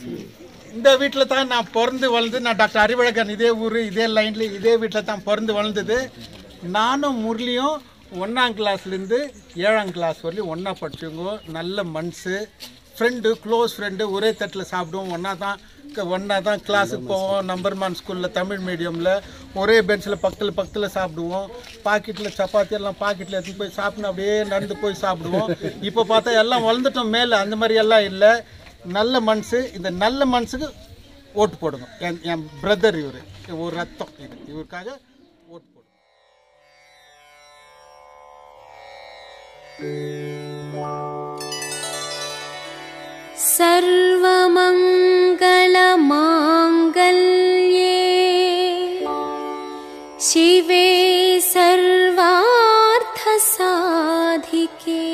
இந்த வீட்டில் தான் நான் பிறந்து வளர்ந்து நான் டாக்டர் அறிவழகன் இதே ஊர் இதே லைனில் இதே வீட்டில் தான் பிறந்து வளர்ந்தது நானும் முரளியும் ஒன்றாம் கிளாஸ்லேருந்து ஏழாம் கிளாஸ் வரலையும் ஒன்றா படிச்சவங்க நல்ல மனசு ஃப்ரெண்டு க்ளோஸ் ஃப்ரெண்டு ஒரே தட்டில் சாப்பிடுவோம் ஒன்றா தான் ஒன்றா தான் கிளாஸுக்கு போவோம் நம்பர்மான் ஸ்கூலில் தமிழ் மீடியமில் ஒரே பெஞ்சில் பக்கத்தில் பக்கத்தில் சாப்பிடுவோம் பாக்கெட்டில் சப்பாத்தி எல்லாம் பாக்கெட்டில் எடுத்து போய் சாப்பிட்டு அப்படியே நடந்து போய் சாப்பிடுவோம் இப்போ பார்த்தா எல்லாம் வளர்ந்துட்டோம் மேலே அந்த மாதிரி எல்லாம் இல்லை நல்ல மனசு இந்த நல்ல மனசுக்கு ஓட்டு போடுங்க என் என் பிரதர் இவர் ஒரு ரத்தம் இது இவருக்காக ஓட்டு போடுங்க सर्वमङ्गलमाङ्गल्ये शिवे सर्वार्थसाधिके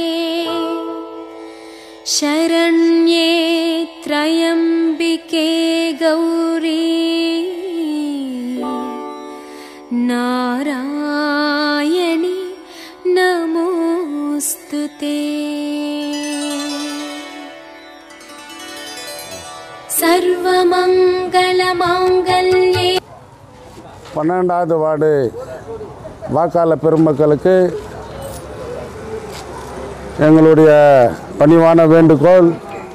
शरण्ये त्र्यम्बिके गौरी नारायणि नमोऽस्तु ते सर्वमङ्गलमाङ्गल्ये பன்னெண்டாவது வார்டு வாக்காளர் பெருமக்களுக்கு எங்களுடைய பணிவான வேண்டுகோள்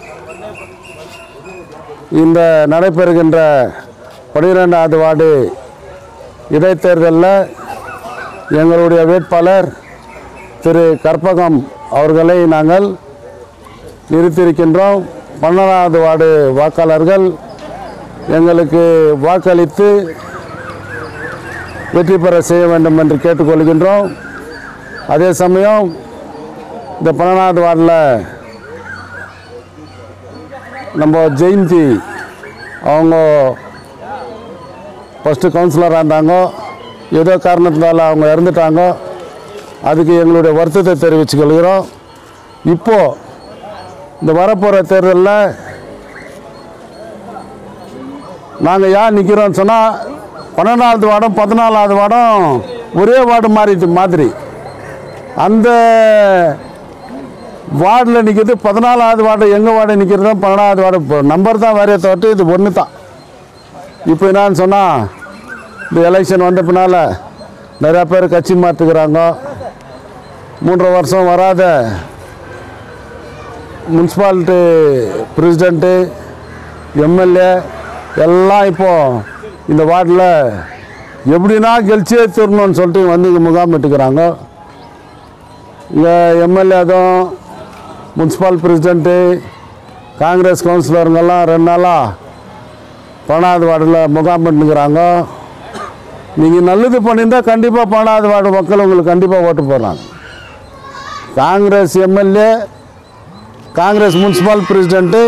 இந்த நடைபெறுகின்ற பன்னிரெண்டாவது வார்டு இடைத்தேர்தலில் எங்களுடைய வேட்பாளர் திரு கற்பகம் அவர்களை நாங்கள் நிறுத்தியிருக்கின்றோம் பன்னெண்டாவது வார்டு வாக்காளர்கள் எங்களுக்கு வாக்களித்து வெற்றி பெற செய்ய வேண்டும் என்று கேட்டுக்கொள்கின்றோம் அதே சமயம் இந்த பன்னெண்டாவது வார்டில் நம்ம ஜெயந்தி அவங்க ஃபஸ்ட்டு கவுன்சிலராக இருந்தாங்க ஏதோ காரணத்தினால அவங்க இறந்துட்டாங்க அதுக்கு எங்களுடைய வருத்தத்தை தெரிவித்துக் கொள்கிறோம் இப்போது இந்த வரப்போகிற தேர்தலில் நாங்கள் ஏன் நிற்கிறோம்னு சொன்னால் பன்னெண்டாவது வார்டும் பதினாலாவது வார்டும் ஒரே வார்டு மாறிது மாதிரி அந்த வார்டில் நிற்கிறது பதினாலாவது வார்டு எங்கள் வார்டு நிற்கிறது தான் பன்னெண்டாவது வார்டு இப்போ நம்பர் தான் வேறைய தவிர்த்து இது ஒன்று தான் இப்போ என்னன்னு சொன்னால் இந்த எலெக்ஷன் வந்த பின்னால் நிறையா பேர் கட்சி மாற்றுக்கிறாங்க மூன்றரை வருஷம் வராத முனிசிபாலிட்டி பிரசிடெண்ட்டு எம்எல்ஏ எல்லாம் இப்போது இந்த வார்டில் எப்படின்னா கெலிச்சே தரணும்னு சொல்லிட்டு வந்து இங்கே முகாமிட்டுக்கிறாங்க இங்கே எம்எல்ஏ தான் முனிசிபல் பிரசிடெண்ட்டு காங்கிரஸ் கவுன்சிலருங்கெல்லாம் ரெண்டு நாளாக பணாவது வார்டில் முகாமிட்டுக்கிறாங்க நீங்கள் நல்லது பண்ணியிருந்தால் கண்டிப்பாக பணாவது வார்டு மக்கள் உங்களுக்கு கண்டிப்பாக ஓட்டு போடுறாங்க Congress MLA Congress municipal president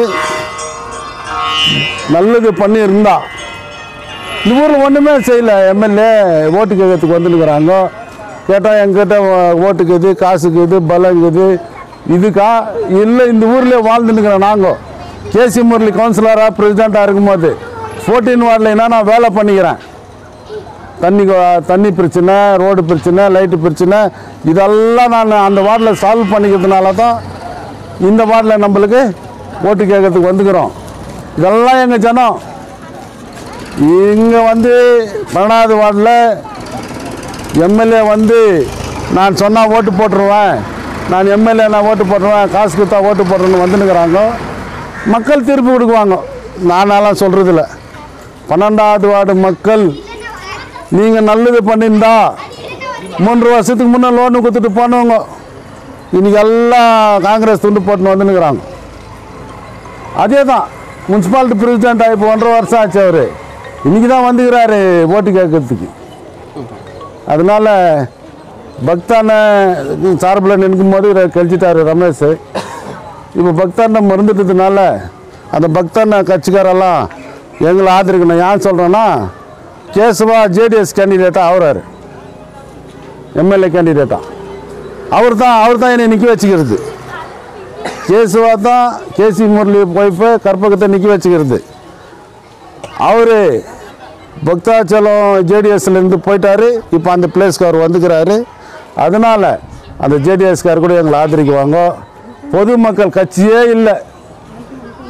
நல்லது பண்ணியிருந்தா இந்த ஊரில் ஒன்றுமே செய்யலை எம்எல்ஏ ஓட்டு கேட்கறதுக்கு வந்துருக்குறாங்க கேட்டால் எங்கிட்ட ஓட்டுக்கு இது காசுக்கு இது பலங்குது இதுக்கா இல்லை இந்த ஊரில் வாழ்ந்துருக்கிறோம் நாங்கள் கேசி முரளி கவுன்சிலராக பிரசிடெண்ட்டாக இருக்கும்போது ஃபோர்டீன் வார்டில் என்ன நான் வேலை பண்ணிக்கிறேன் தண்ணி கொ- தண்ணி பிரச்சனை ரோடு பிரச்சனை லைட்டு பிரச்சனை இதெல்லாம் நான் அந்த வார்டில் சால்வ் பண்ணிக்கிறதுனால தான் இந்த வார்டில் நம்மளுக்கு ஓட்டு கேட்கறதுக்கு வந்துக்கிறோம் இதெல்லாம் எங்கள் ஜனம் இங்கே வந்து பன்னெண்டாவது வார்டில் எம்எல்ஏ வந்து நான் சொன்னால் ஓட்டு போட்டுருவேன் நான் எம்எல்ஏ நான் ஓட்டு போட்டுருவேன் காசு கொடுத்தா ஓட்டு போட்டுருன்னு வந்துனுக்குறாங்க மக்கள் தீர்ப்பு கொடுக்குவாங்க நானெல்லாம் சொல்கிறதில்ல பன்னெண்டாவது வார்டு மக்கள் நீங்கள் நல்லது பண்ணியிருந்தா மூன்று வருஷத்துக்கு முன்னே லோனு கொடுத்துட்டு போனவங்க இன்னைக்கு எல்லாம் காங்கிரஸ் துண்டு போட்டுன்னு வந்துனுக்குறாங்க அதே தான் முனிசிபாலிட்டி பிரசிடென்ட் இப்போ ஒன்றரை வருஷம் ஆச்சு அவர் இன்றைக்கி தான் வந்துக்கிறாரு ஓட்டு கேட்கறதுக்கு அதனால் பக்தான சார்பில் நிற்கும் போது இதை கழிச்சிட்டாரு ரமேஷ் இப்போ பக்தான மறந்துட்டதுனால அந்த பக்தான கட்சிக்காரெல்லாம் எங்களை ஆதரிக்கணும் ஏன் சொல்கிறேன்னா கேசவா ஜேடிஎஸ் கேண்டிடேட்டாக ஆகுறாரு எம்எல்ஏ கேண்டிடேட்டாக அவர் தான் அவர் தான் என்னை நிற்க வச்சுக்கிறது கேசுவா தான் கேசி முரளி ஒய்ஃபு கற்பகத்தை நிற்க வச்சுக்கிறது அவர் பக்தாச்சலம் ஜேடிஎஸ்லேருந்து போயிட்டாரு இப்போ அந்த பிளேஸ்க்கு அவர் வந்துக்கிறாரு அதனால் அந்த ஜேடிஎஸ்கார் கூட எங்களை ஆதரிக்குவாங்க பொதுமக்கள் கட்சியே இல்லை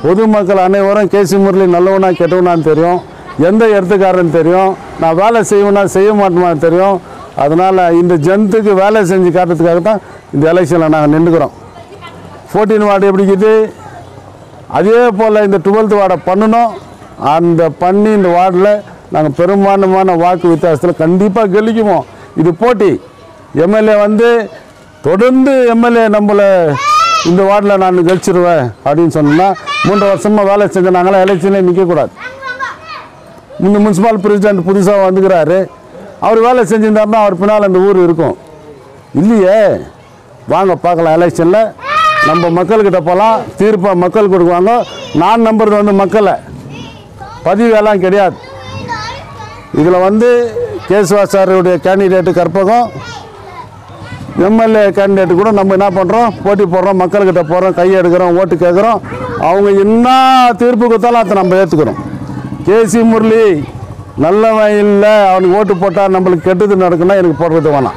பொதுமக்கள் அனைவரும் கேசி முரளி நல்லவனா கெட்டவனான்னு தெரியும் எந்த இடத்துக்காரன்னு தெரியும் நான் வேலை செய்வேனா செய்ய மாட்டேனான்னு தெரியும் அதனால் இந்த ஜனத்துக்கு வேலை செஞ்சு காட்டுறதுக்காக தான் இந்த எலெக்ஷனில் நாங்கள் நின்றுக்கிறோம் ஃபோர்டீன் வார்டு எப்படி இருக்குது அதே போல் இந்த டுவெல்த் வார்டை பண்ணணும் அந்த பண்ணி இந்த வார்டில் நாங்கள் பெரும்பான்மையான வாக்கு வித்தியாசத்தில் கண்டிப்பாக கெலிக்குவோம் இது போட்டி எம்எல்ஏ வந்து தொடர்ந்து எம்எல்ஏ நம்மளை இந்த வார்டில் நான் கழிச்சிருவேன் அப்படின்னு சொன்னோம்னா மூன்று வருஷமாக வேலை செஞ்ச நாங்களாம் எலெக்ஷன்லேயே நிற்கக்கூடாது இந்த முனிசிபல் பிரசிடென்ட் புதுசாக வந்துக்கிறாரு அவர் வேலை செஞ்சிருந்தாருன்னா அவர் பின்னால் அந்த ஊர் இருக்கும் இல்லையே வாங்க பார்க்கலாம் எலெக்ஷனில் நம்ம மக்கள்கிட்ட போகலாம் தீர்ப்பை மக்கள் கொடுக்குவாங்க நான் நம்புறது வந்து மக்களை பதிவெல்லாம் கிடையாது இதில் வந்து கேசுவா சாருடைய கேண்டிடேட்டு கற்பகம் எம்எல்ஏ கேண்டிடேட் கூட நம்ம என்ன பண்ணுறோம் போட்டி போடுறோம் மக்கள்கிட்ட போகிறோம் கை எடுக்கிறோம் ஓட்டு கேட்குறோம் அவங்க என்ன தீர்ப்பு கொடுத்தாலும் அதை நம்ம ஏற்றுக்கிறோம் கேசி முரளி நல்லவன் இல்லை அவனுக்கு ஓட்டு போட்டால் நம்மளுக்கு கெட்டது நடக்குன்னா எனக்கு போடுறது வேணாம்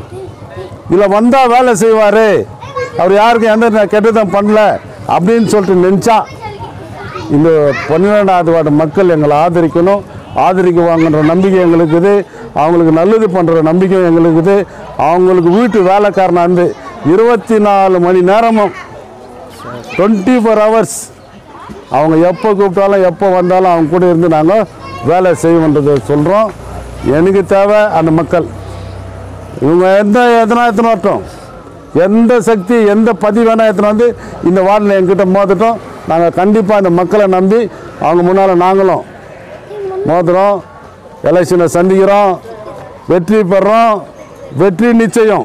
இதில் வந்தால் வேலை செய்வார் அவர் யாருக்கும் எந்த கெட்டதும் பண்ணல அப்படின்னு சொல்லிட்டு நினச்சா இந்த பன்னிரெண்டாவது வார்டு மக்கள் எங்களை ஆதரிக்கணும் ஆதரிக்குவாங்கன்ற நம்பிக்கை எங்களுக்கு இருக்குது அவங்களுக்கு நல்லது பண்ணுற நம்பிக்கை எங்களுக்கு இருக்குது அவங்களுக்கு வீட்டு வேலைக்காரனா இருந்து இருபத்தி நாலு மணி நேரமும் டுவெண்ட்டி ஃபோர் ஹவர்ஸ் அவங்க எப்போ கூப்பிட்டாலும் எப்போ வந்தாலும் அவங்க கூட இருந்து நாங்கள் வேலை செய்வோன்றதை சொல்கிறோம் எனக்கு தேவை அந்த மக்கள் இவங்க எந்த எத்தனை எத்தனை வரட்டும் எந்த சக்தி எந்த பதிவு வேணால் எத்தனை வந்து இந்த வார்டில் எங்கிட்ட மோதட்டும் நாங்கள் கண்டிப்பாக இந்த மக்களை நம்பி அவங்க முன்னால் நாங்களும் மோதுறோம் எலெக்ஷனை சந்திக்கிறோம் வெற்றி பெறுறோம் வெற்றி நிச்சயம்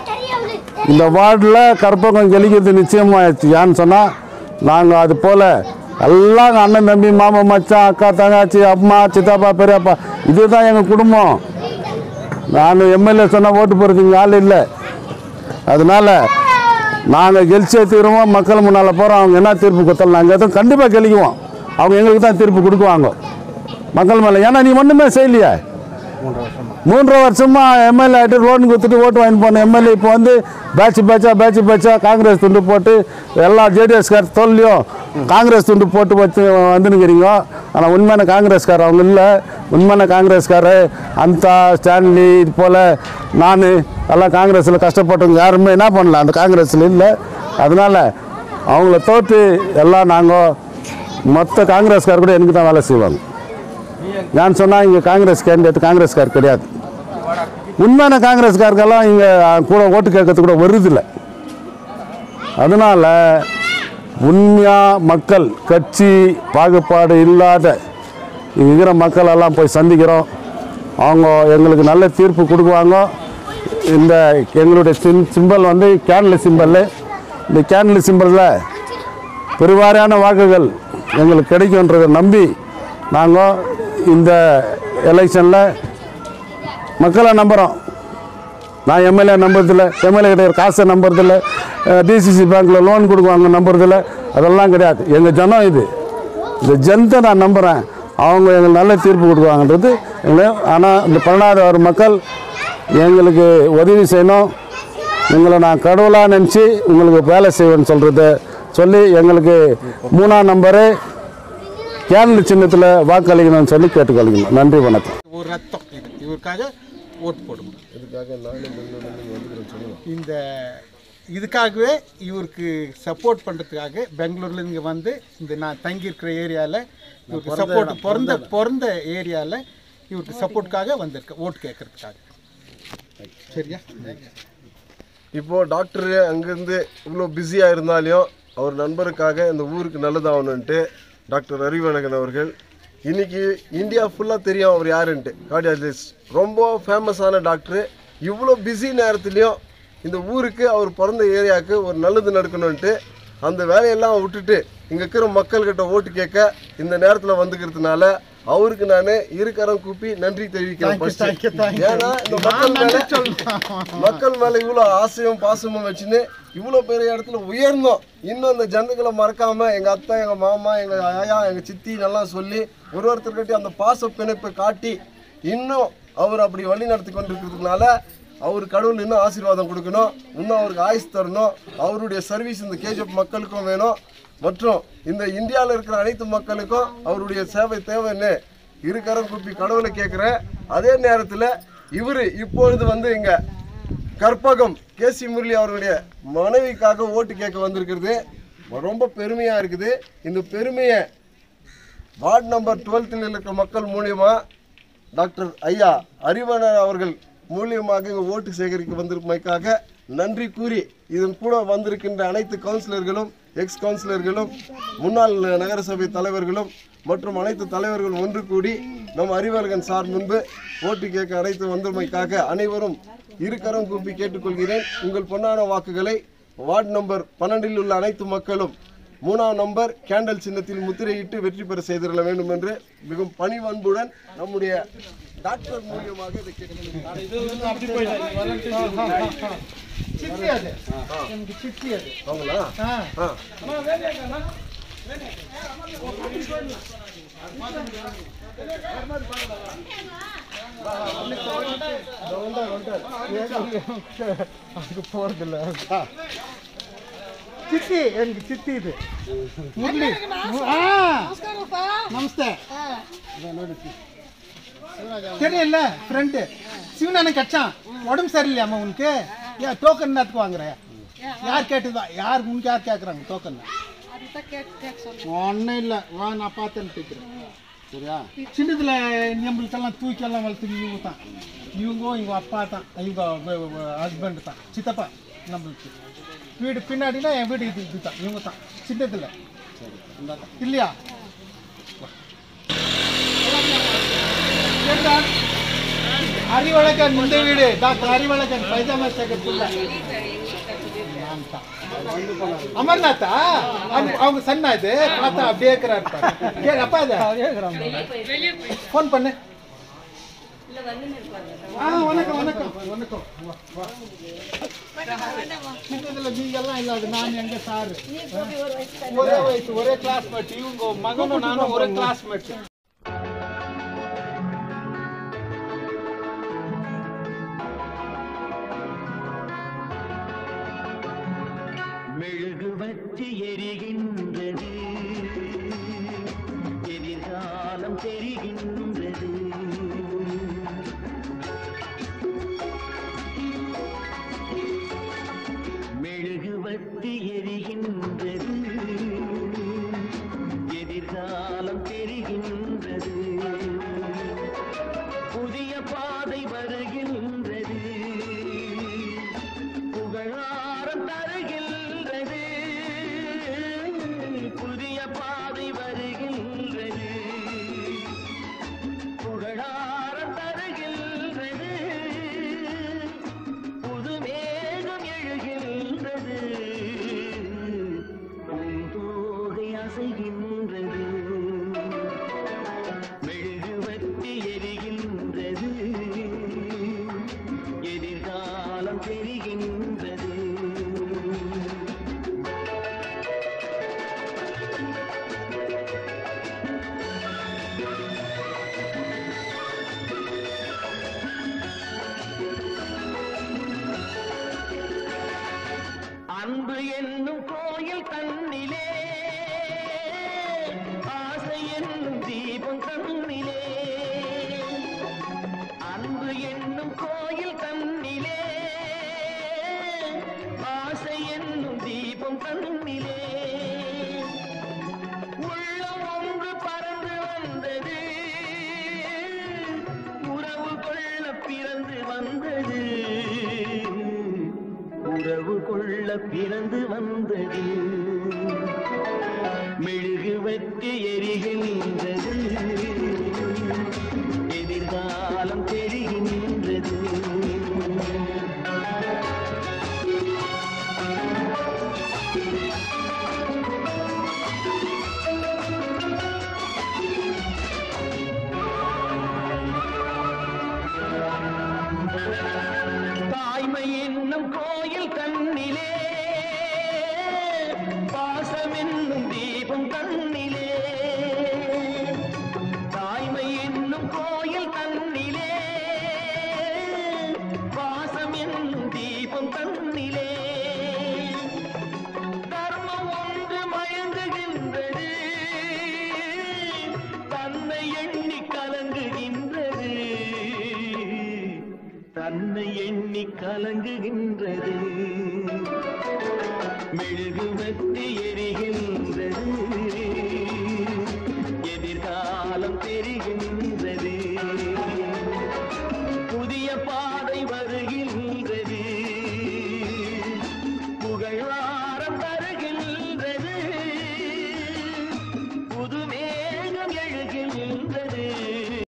இந்த வார்டில் கற்பகம் கெளிக்கிறது நிச்சயமாகிடுச்சு ஏன்னு சொன்னால் நாங்கள் அது போல் எல்லாம் அண்ணன் தம்பி மாமா மச்சான் அக்கா தங்காச்சி அம்மா சித்தப்பா பெரியப்பா இதுதான் எங்கள் குடும்பம் நான் எம்எல்ஏ சொன்னால் ஓட்டு போகிறதுக்கு ஆள் இல்லை அதனால் நாங்கள் கெலிச்சே தீருவோம் மக்கள் முன்னால் போகிறோம் அவங்க என்ன தீர்ப்பு கொடுத்தாலும் நாங்கள் எதுவும் கண்டிப்பாக கெளிக்குவோம் அவங்க எங்களுக்கு தான் தீர்ப்பு கொடுக்குவாங்க மக்கள் மேலே ஏன்னா நீ ஒன்றுமே செய்யலையே மூன்றரை வருஷமா எம்எல்ஏ ஆகிட்டு லோன் கொடுத்துட்டு ஓட்டு வாங்கி போன எம்எல்ஏ இப்போ வந்து பேட்ச் பேட்சா பேட்ச் பேட்சா காங்கிரஸ் துண்டு போட்டு எல்லா ஜேடிஎஸ்கார் தோல்லையும் காங்கிரஸ் துண்டு போட்டு வச்சு வந்துனுக்கிறீங்க ஆனால் உண்மையான காங்கிரஸ்கார் அவங்க இல்லை உண்மையான காங்கிரஸ்கார் அந்த ஸ்டான்லி இது போல் நான் எல்லாம் காங்கிரஸில் கஷ்டப்பட்டவங்க யாருமே என்ன பண்ணல அந்த காங்கிரஸில் இல்லை அதனால் அவங்கள தோற்று எல்லாம் நாங்கள் மொத்த காங்கிரஸ்கார் கூட எனக்கு தான் வேலை செய்வாங்க நான் சொன்னால் இங்கே காங்கிரஸ் கேண்டிடேட் காங்கிரஸ்கார் கிடையாது உண்மையான காங்கிரஸ்காருக்கெல்லாம் இங்கே கூட ஓட்டு கேட்கறது கூட வருதில்ல அதனால் உண்மையாக மக்கள் கட்சி பாகுபாடு இல்லாத இங்க இருக்கிற மக்கள் எல்லாம் போய் சந்திக்கிறோம் அவங்க எங்களுக்கு நல்ல தீர்ப்பு கொடுக்குவாங்க இந்த எங்களுடைய சிம் சிம்பல் வந்து கேன்ல சிம்பல் இந்த கேன்ல சிம்பலில் பெருவாரியான வாக்குகள் எங்களுக்கு கிடைக்குன்றதை நம்பி நாங்கள் இந்த எலெக்ஷனில் மக்களை நம்புகிறோம் நான் எம்எல்ஏ நம்புறதில்ல எம்எல்ஏ கிட்ட காசை நம்புறதில்ல டிசிசி பேங்க்கில் லோன் கொடுக்குவாங்க நம்புறதில்ல அதெல்லாம் கிடையாது எங்கள் ஜனம் இது இந்த ஜனத்தை நான் நம்புகிறேன் அவங்க எங்களுக்கு நல்ல தீர்ப்பு கொடுக்குவாங்கன்றது எங்களுக்கு ஆனால் இந்த பன்னெண்டாவது ஒரு மக்கள் எங்களுக்கு உதவி செய்யணும் உங்களை நான் கடவுளாக நினச்சி உங்களுக்கு வேலை செய்வேன்னு சொல்கிறத சொல்லி எங்களுக்கு மூணாம் நம்பரு கேரள சின்னத்தில் வாக்களிக்கணும்னு சொல்லி கேட்டுக்கொள்கிறோம் நன்றி வணக்கம் ஒரு ரத்தம் இது இவருக்காக ஓட்டு போடுங்க இந்த இதுக்காகவே இவருக்கு சப்போர்ட் பண்ணுறதுக்காக பெங்களூர்ல இங்கே வந்து இந்த நான் தங்கியிருக்கிற ஏரியாவில் இவருக்கு சப்போர்ட் பிறந்த பிறந்த ஏரியாவில் இவருக்கு சப்போர்ட்டுக்காக வந்திருக்கேன் ஓட்டு கேட்கறதுக்காக சரியா இப்போது டாக்டர் அங்கேருந்து இவ்வளோ பிஸியாக இருந்தாலையும் அவர் நண்பருக்காக இந்த ஊருக்கு நல்லதாகணுன்ட்டு டாக்டர் அறிவழகன் அவர்கள் இன்னைக்கு இந்தியா ஃபுல்லாக தெரியும் அவர் யாருன்ட்டு கார்டியாலஜிஸ்ட் ரொம்ப ஃபேமஸான டாக்டரு இவ்வளோ பிஸி நேரத்துலையும் இந்த ஊருக்கு அவர் பிறந்த ஏரியாவுக்கு ஒரு நல்லது நடக்கணுன்ட்டு அந்த வேலையெல்லாம் விட்டுட்டு இங்கே இருக்கிற மக்கள்கிட்ட ஓட்டு கேட்க இந்த நேரத்தில் வந்துக்கிறதுனால அவருக்கு நான் இருக்கரம் கூப்பி நன்றி தெரிவிக்கிறேன் Thank you, thank you, thank first. you. ஏன்னா இந்த மக்கள் மேலே மக்கள் மேல இவ்வளோ ஆசையும் பாசமும் வச்சுன்னு இவ்வளோ பெரிய இடத்துல உயர்ந்தோம் இன்னும் அந்த ஜனங்களை மறக்காம எங்க அத்தை எங்க மாமா எங்க ஆயா எங்க சித்தி நல்லா சொல்லி ஒரு ஒருத்தர்கிட்ட அந்த பாச பிணைப்பை காட்டி இன்னும் அவர் அப்படி வழி நடத்தி கொண்டிருக்கிறதுனால அவர் கடவுள் இன்னும் ஆசீர்வாதம் கொடுக்கணும் இன்னும் அவருக்கு ஆயுஸ் தரணும் அவருடைய சர்வீஸ் இந்த கேஜிஎஃப் மக்களுக்கும் வேணும் மற்றும் இந்த இந்தியாவில் இருக்கிற அனைத்து மக்களுக்கும் அவருடைய சேவை தேவைன்னு இருக்கரம் குப்பி கடவுளை கேட்குறேன் அதே நேரத்தில் இவர் இப்பொழுது வந்து இங்கே கற்பகம் கேசி முரளி அவருடைய மனைவிக்காக ஓட்டு கேட்க வந்திருக்கிறது ரொம்ப பெருமையாக இருக்குது இந்த பெருமையை வார்டு நம்பர் டுவெல்த்தில் இருக்கிற மக்கள் மூலியமா டாக்டர் ஐயா அறிவணன் அவர்கள் மூலியமாக இங்கே ஓட்டு சேகரிக்க வந்திருப்பமைக்காக நன்றி கூறி இதன் கூட வந்திருக்கின்ற அனைத்து கவுன்சிலர்களும் எக்ஸ் கவுன்சிலர்களும் முன்னாள் நகரசபை தலைவர்களும் மற்றும் அனைத்து தலைவர்களும் ஒன்று கூடி நம் அறிவழகன் சார் முன்பு ஓட்டு கேட்க அனைத்து வந்தமைக்காக அனைவரும் இருக்கரம் கூப்பி கேட்டுக்கொள்கிறேன் உங்கள் பொன்னான வாக்குகளை வார்டு நம்பர் பன்னெண்டில் உள்ள அனைத்து மக்களும் மூணாம் நம்பர் கேண்டல் சின்னத்தில் முத்திரையிட்டு வெற்றி பெற செய்திட வேண்டும் என்று மிகவும் பணிவன்புடன் நம்முடைய டாக்டர் மூலியமாக இதை கேட்கிறேன். சித்தி அது எனக்கு சித்தி அது அவங்களா ஆ ஆ அங்கே போகிறதில்ல சித்தி எனக்கு சித்தி இது முரளி மு- ஆ நமஸ்தே தெரியல ஃப்ரெண்டு சிவனானு கச்சான் உடம்பு சரியில்லையாம்மா உனக்கு ஏன் டோக்கன் என்னத்துக்கு வாங்குற யார் கேட்டுதா யார் உனக்கு யார் கேட்குறாங்க டோக்கன் ஒன்றும் இல்லை வா நான் பார்த்து அனுப்பிக்கிறேன் சரியா சின்னதுல நம்மளுக்கெல்லாம் தூக்கெல்லாம் வளர்த்து இவங்க தான் இவங்க இவங்க அப்பா தான் இவங்க ஹஸ்பண்ட் தான் சித்தப்பா நம்மளுக்கு வீடு பின்னாடினா என் வீடு இது இதுதான் இவங்க தான் சின்னதுல இல்லையா ஏண்டா? அறிவழகன் இந்த வீடு டாக்டர் அறிவழகன் பைஜாமா சேகர் அமர்நாத்தா அவங்க- அவங்க சன்னா இது பார்த்தா அப்படியே இருக்கிறாரு பாரு. கேளு, அப்பா இது ஃபோன் பண்ணு ஆ வணக்கம் வணக்கம் வணக்கம் வா, வா. சின்னதுல நீங்க எல்லாம் இல்லாது நான் எங்க சாரு ஒரே வயசு ஒரே கிளாஸ்மேட் இவங்க மகனும் நானும் ஒரே கிளாஸ்மேட் மெழுகுவற்றி எரிகின்றது எதிர்காலம் தெரிகின்றது மெழுகுவற்றி எரிகின்றது எதிர்காலம் தெரிகின்றது புதிய பாதை வருகின்றது புகழாரம் தருகின்றது புதிய பாதை வருகின்றது புகழாரம் தருகின்றது புது மேகம் எழுகின்றது பூந்தோகை அசைகின்றது மெழுகுவத்தி எரிகின்றது எதிர்காலம் தெரிகின்றது அன்பு என்னும் கோயில் தன்னிலே ஆசை என்னும் தீபம் தன்னிலே அன்பு என்னும் கோயில் தன்னிலே ஆசை என்னும் தீபம் தன்னிலே உள்ளம் ஒன்று பறந்து வந்தது உறவு கொள்ள பிறந்து வந்தது உறவு கொள்ள பிறந்து வந்தது மெழுகுவற்றி எரிகின்றது எதிர்காலம் தெரிகின்றது தாய்மை என்னும் கோயில் கண்ணிலே பாசம் என்னும் தீபம் கண்ணிலே கலங்குகின்றது மெழுகுவத்தி எரிகின்றது எதிர்காலம் தெரிகின்றது